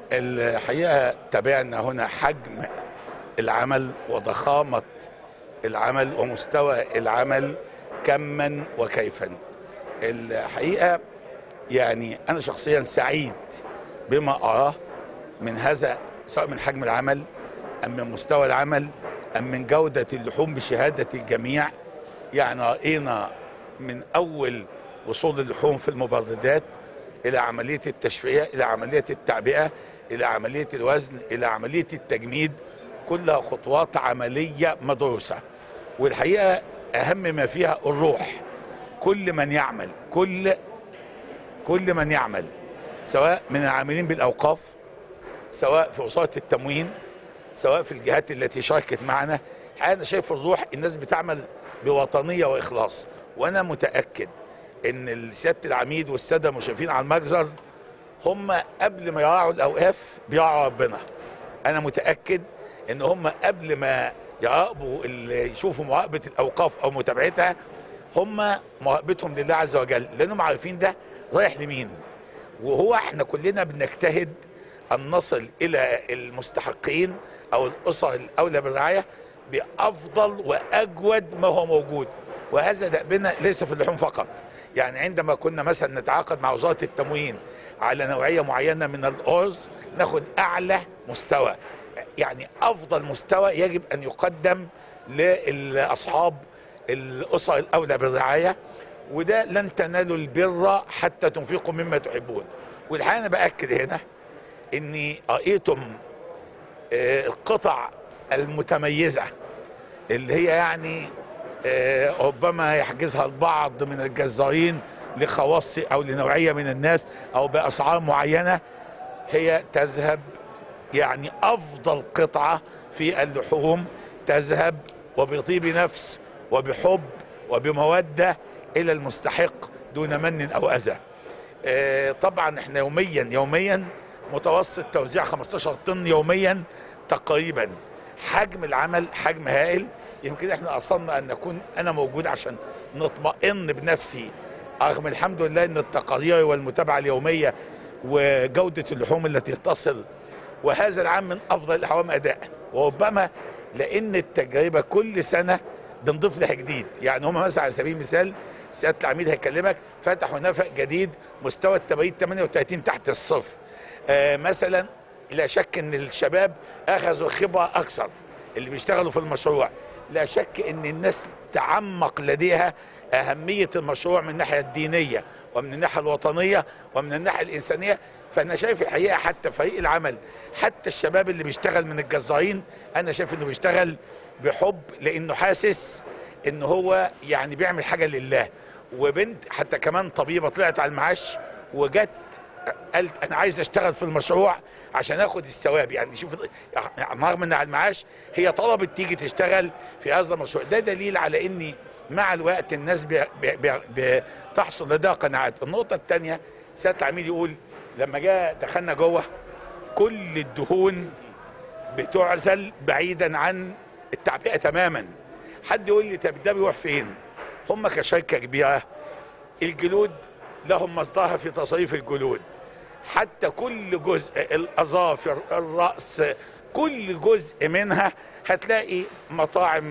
الحقيقه تابعنا هنا حجم العمل وضخامه العمل ومستوى العمل كما وكيفا الحقيقه يعني انا شخصيا سعيد بما اراه من هذا سواء من حجم العمل ام من مستوى العمل ام من جوده اللحوم بشهاده الجميع يعني راينا من اول وصول اللحوم في المبردات الى عمليه التشفيه الى عمليه التعبئه الى عمليه الوزن الى عمليه التجميد كلها خطوات عمليه مدروسه والحقيقه اهم ما فيها الروح كل من يعمل كل كل من يعمل سواء من العاملين بالاوقاف سواء في وساطه التموين سواء في الجهات التي شاركت معنا انا شايف الروح الناس بتعمل بوطنيه واخلاص وانا متاكد ان سياده العميد والساده المشرفين على المجزر هم قبل ما يراعوا الاوقاف بيراعوا ربنا انا متاكد ان هم قبل ما يراقبوا اللي يشوفوا مراقبه الاوقاف او متابعتها هم مراقبتهم لله عز وجل لانهم عارفين ده رايح لمين وهو احنا كلنا بنجتهد ان نصل الى المستحقين او الاسر الاولى بالرعايه بافضل واجود ما هو موجود وهذا دأبنا ليس في اللحوم فقط يعني عندما كنا مثلا نتعاقد مع وزاره التموين على نوعيه معينه من الارز ناخد اعلى مستوى يعني افضل مستوى يجب ان يقدم لاصحاب الاسر الاولى بالرعايه وده لن تنالوا البر حتى تنفقوا مما تحبون والحقيقه انا باكد هنا اني رايتم القطع المتميزه اللي هي يعني ربما يحجزها البعض من الجزارين لخواص او لنوعيه من الناس او باسعار معينه هي تذهب يعني افضل قطعه في اللحوم تذهب وبطيب نفس وبحب وبموده الى المستحق دون من او اذى. طبعا احنا يوميا يوميا متوسط توزيع 15 طن يوميا تقريبا حجم العمل حجم هائل يمكن احنا اصلنا ان نكون انا موجود عشان نطمئن بنفسي رغم الحمد لله ان التقارير والمتابعه اليوميه وجوده اللحوم التي تصل وهذا العام من افضل الاعوام اداء وربما لان التجربه كل سنه بنضيف لها جديد يعني هم مثلا على سبيل المثال سياده العميد هيكلمك فتحوا نفق جديد مستوى التبريد 38 تحت الصفر آه مثلا لا شك ان الشباب اخذوا خبره اكثر اللي بيشتغلوا في المشروع لا شك ان الناس تعمق لديها اهميه المشروع من الناحيه الدينيه ومن الناحيه الوطنيه ومن الناحيه الانسانيه فانا شايف الحقيقه حتى فريق العمل حتى الشباب اللي بيشتغل من الجزارين انا شايف انه بيشتغل بحب لانه حاسس ان هو يعني بيعمل حاجه لله وبنت حتى كمان طبيبه طلعت على المعاش وجت قالت انا عايز اشتغل في المشروع عشان اخد الثواب يعني شوف رغم ان على المعاش هي طلبت تيجي تشتغل في هذا المشروع ده دليل على اني مع الوقت الناس بي بي بي بتحصل لديها قناعات النقطه الثانيه سياده العميد يقول لما جاء دخلنا جوه كل الدهون بتعزل بعيدا عن التعبئه تماما حد يقول لي طب ده بيروح فين هم كشركه كبيره الجلود لهم مصدرها في تصريف الجلود حتى كل جزء الاظافر الراس كل جزء منها هتلاقي مطاعم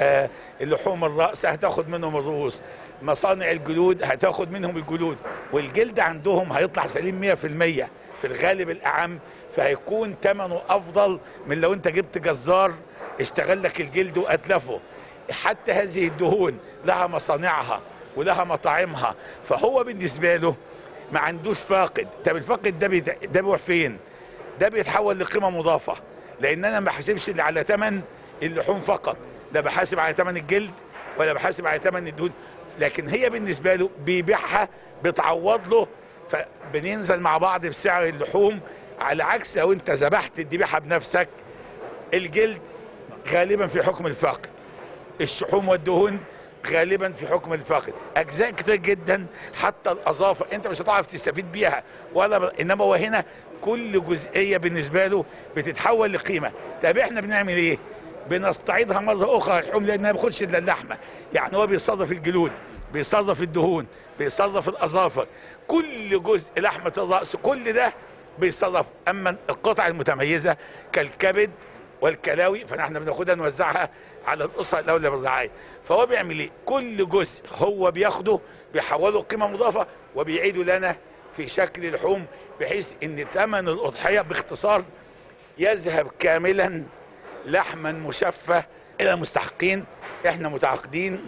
اللحوم الراس هتاخد منهم الرؤوس مصانع الجلود هتاخد منهم الجلود والجلد عندهم هيطلع سليم 100% في الغالب الاعم فهيكون ثمنه افضل من لو انت جبت جزار اشتغل لك الجلد واتلفه حتى هذه الدهون لها مصانعها ولها مطاعمها فهو بالنسبه له ما عندوش فاقد طب الفاقد ده بيت... ده بيروح فين ده بيتحول لقيمه مضافه لان انا ما بحاسبش اللي على ثمن اللحوم فقط لا بحاسب على ثمن الجلد ولا بحاسب على ثمن الدهون لكن هي بالنسبه له بيبيعها بتعوض له فبننزل مع بعض بسعر اللحوم على عكس لو انت ذبحت الذبيحه بنفسك الجلد غالبا في حكم الفاقد الشحوم والدهون غالبا في حكم الفاقد اجزاء كتير جدا حتى الاظافر انت مش هتعرف تستفيد بيها ولا ب... انما هو هنا كل جزئيه بالنسبه له بتتحول لقيمه طب احنا بنعمل ايه بنستعيدها مره اخرى اللحوم لان ما بياخدش الا اللحمه يعني هو بيصرف الجلود بيصرف الدهون بيصرف الاظافر كل جزء لحمه الراس كل ده بيصرف اما القطع المتميزه كالكبد والكلاوي فنحن بناخدها نوزعها على الاسره الاولى بالرعايه فهو بيعمل ايه كل جزء هو بياخده بيحوله قيمه مضافه وبيعيده لنا في شكل لحوم بحيث ان ثمن الاضحيه باختصار يذهب كاملا لحما مشفى الى المستحقين احنا متعاقدين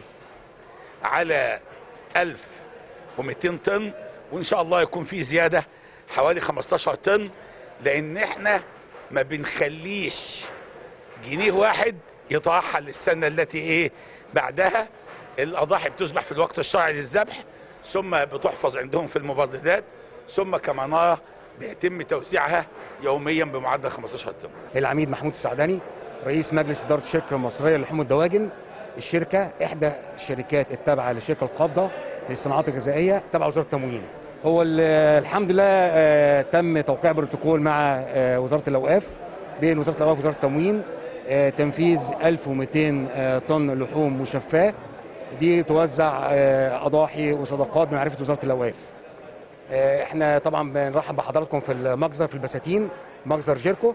على 1200 طن وان شاء الله يكون في زياده حوالي 15 طن لان احنا ما بنخليش جنيه واحد يترحل للسنه التي ايه بعدها الاضاحي بتذبح في الوقت الشرعي للذبح ثم بتحفظ عندهم في المبردات ثم كما نرى بيتم توزيعها يوميا بمعدل 15 طن العميد محمود السعداني رئيس مجلس اداره الشركه المصريه للحوم الدواجن الشركه احدى الشركات التابعه للشركه القابضه للصناعات الغذائيه تبع وزاره التموين هو ال- الحمد لله آه، تم توقيع بروتوكول مع آه، وزاره الاوقاف بين وزاره الاوقاف ووزاره التموين آه، تنفيذ 1200 آه، طن لحوم مشفاه دي توزع آه، اضاحي وصدقات بمعرفه وزاره الاوقاف آه، احنا طبعا بنرحب بحضراتكم في المجزر في البساتين مجزر جيركو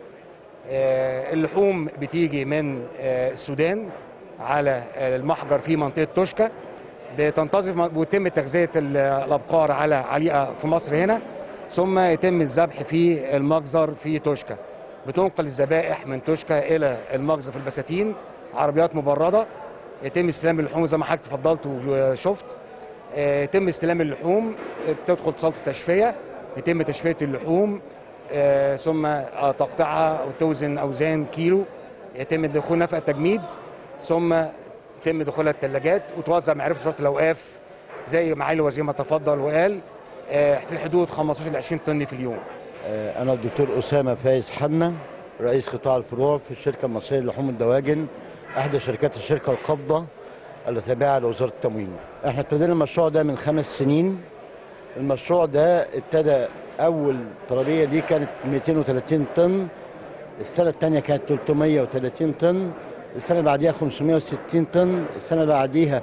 آه، اللحوم بتيجي من آه، السودان على آه، المحجر في منطقه توشكا بتنتظف ويتم تغذيه ال- الابقار على عليقه في مصر هنا ثم يتم الذبح في المجزر في توشكا بتنقل الذبائح من توشكا الى المجزر في البساتين عربيات مبرده يتم استلام اللحوم زي ما حضرتك اتفضلت وشفت آه، يتم استلام اللحوم آه، تدخل صاله التشفيه يتم تشفيه اللحوم آه، ثم آه، تقطيعها وتوزن اوزان كيلو يتم دخول نفق تجميد ثم يتم دخولها الثلاجات وتوزع معرفه وزاره الاوقاف زي معالي الوزير ما تفضل وقال آه، في حدود 15 ل 20 طن في اليوم آه، أنا الدكتور أسامة فايز حنا رئيس قطاع الفروع في الشركة المصرية للحوم الدواجن إحدى شركات الشركة القابضة التابعة لوزارة التموين. إحنا ابتدينا المشروع ده من خمس سنين. المشروع ده ابتدى أول طلبية دي كانت 230 طن السنة الثانية كانت 330 طن السنة اللي بعديها 560 طن السنة اللي بعديها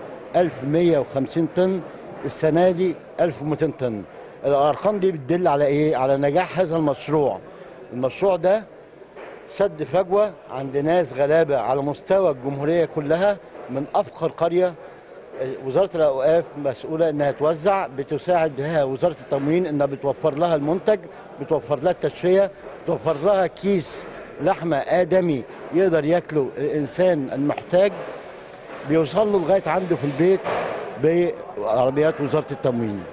1150 طن السنة دي 1200 طن الأرقام دي بتدل على إيه؟ على نجاح هذا المشروع المشروع ده سد فجوة عند ناس غلابة على مستوى الجمهورية كلها من أفقر قرية وزارة الأوقاف مسؤولة إنها توزع بتساعد بها وزارة التموين إنها بتوفر لها المنتج بتوفر لها التشفية بتوفر لها كيس لحمة آدمي يقدر ياكله الإنسان المحتاج بيوصل له لغاية عنده في البيت بعربيات وزارة التموين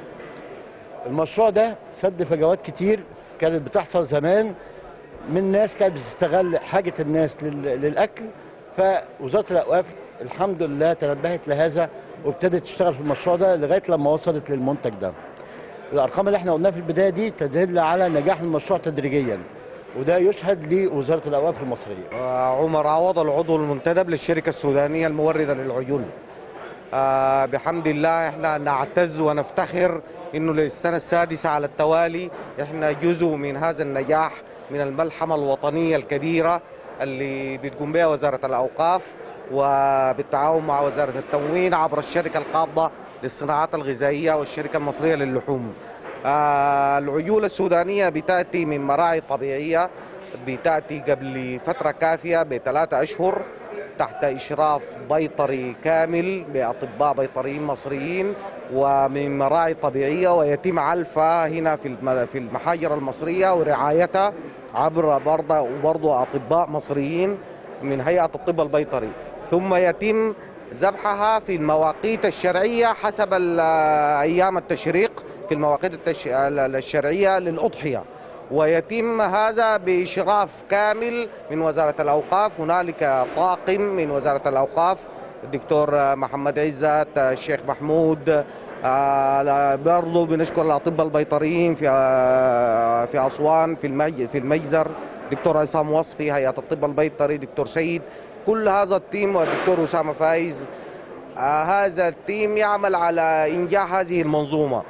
المشروع ده سد فجوات كتير كانت بتحصل زمان من ناس كانت بتستغل حاجة الناس لل- للأكل فوزارة الأوقاف الحمد لله تنبهت لهذا وابتدت تشتغل في المشروع ده لغاية لما وصلت للمنتج ده الأرقام اللي احنا قلناها في البداية دي تدل على نجاح المشروع تدريجيا وده يشهد لوزارة الأوقاف المصرية عمر عوض العضو المنتدب للشركة السودانية الموردة للعيون آه بحمد الله احنا نعتز ونفتخر انه للسنة السادسة على التوالي احنا جزء من هذا النجاح من الملحمة الوطنية الكبيرة اللي بتقوم بها وزارة الأوقاف وبالتعاون مع وزارة التموين عبر الشركة القابضة للصناعات الغذائية والشركة المصرية للحوم آه العيول السودانية بتأتي من مراعي طبيعية بتأتي قبل فترة كافية بثلاثة أشهر تحت إشراف بيطري كامل بأطباء بيطريين مصريين ومن مراعي طبيعية ويتم علفها هنا في الم- في المحاجر المصرية ورعايتها عبر برضه وبرضه أطباء مصريين من هيئة الطب البيطري ثم يتم ذبحها في المواقيت الشرعية حسب ال- أيام التشريق في المواقيت التش... الشرعية للأضحية ويتم هذا بإشراف كامل من وزارة الأوقاف هنالك طاقم من وزارة الأوقاف الدكتور محمد عزت الشيخ محمود آه، لا- برضو بنشكر الأطباء البيطريين في آه، في أسوان في المج... في المجزر دكتور عصام وصفي هيئة الطب البيطري دكتور سيد كل هذا التيم والدكتور أسامة فايز آه، هذا التيم يعمل على إنجاح هذه المنظومة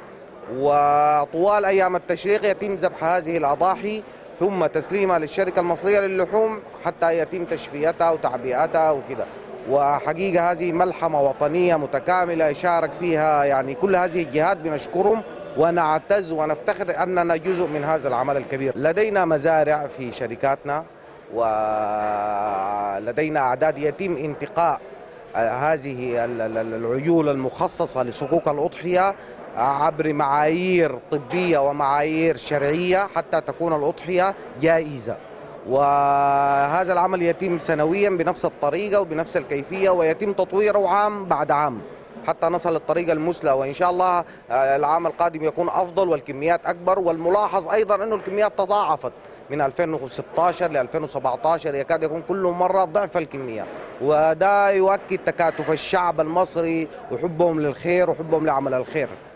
وطوال أيام التشريق يتم ذبح هذه الأضاحي ثم تسليمها للشركة المصرية للحوم حتى يتم تشفيتها وتعبئتها وكذا وحقيقة هذه ملحمة وطنية متكاملة يشارك فيها يعني كل هذه الجهات بنشكرهم ونعتز ونفتخر أننا جزء من هذا العمل الكبير لدينا مزارع في شركاتنا ولدينا أعداد يتم انتقاء هذه ال- ال- ال- العيول المخصصة لصكوك الأضحية عبر معايير طبية ومعايير شرعية حتى تكون الأضحية جائزة وهذا العمل يتم سنويا بنفس الطريقة وبنفس الكيفية ويتم تطويره عام بعد عام حتى نصل للطريقة المثلى وإن شاء الله آه، العام القادم يكون أفضل والكميات أكبر والملاحظ أيضا أنه الكميات تضاعفت من 2016 ل 2017 يكاد يكون كل مرة ضعف الكمية وده يؤكد تكاتف الشعب المصري وحبهم للخير وحبهم لعمل الخير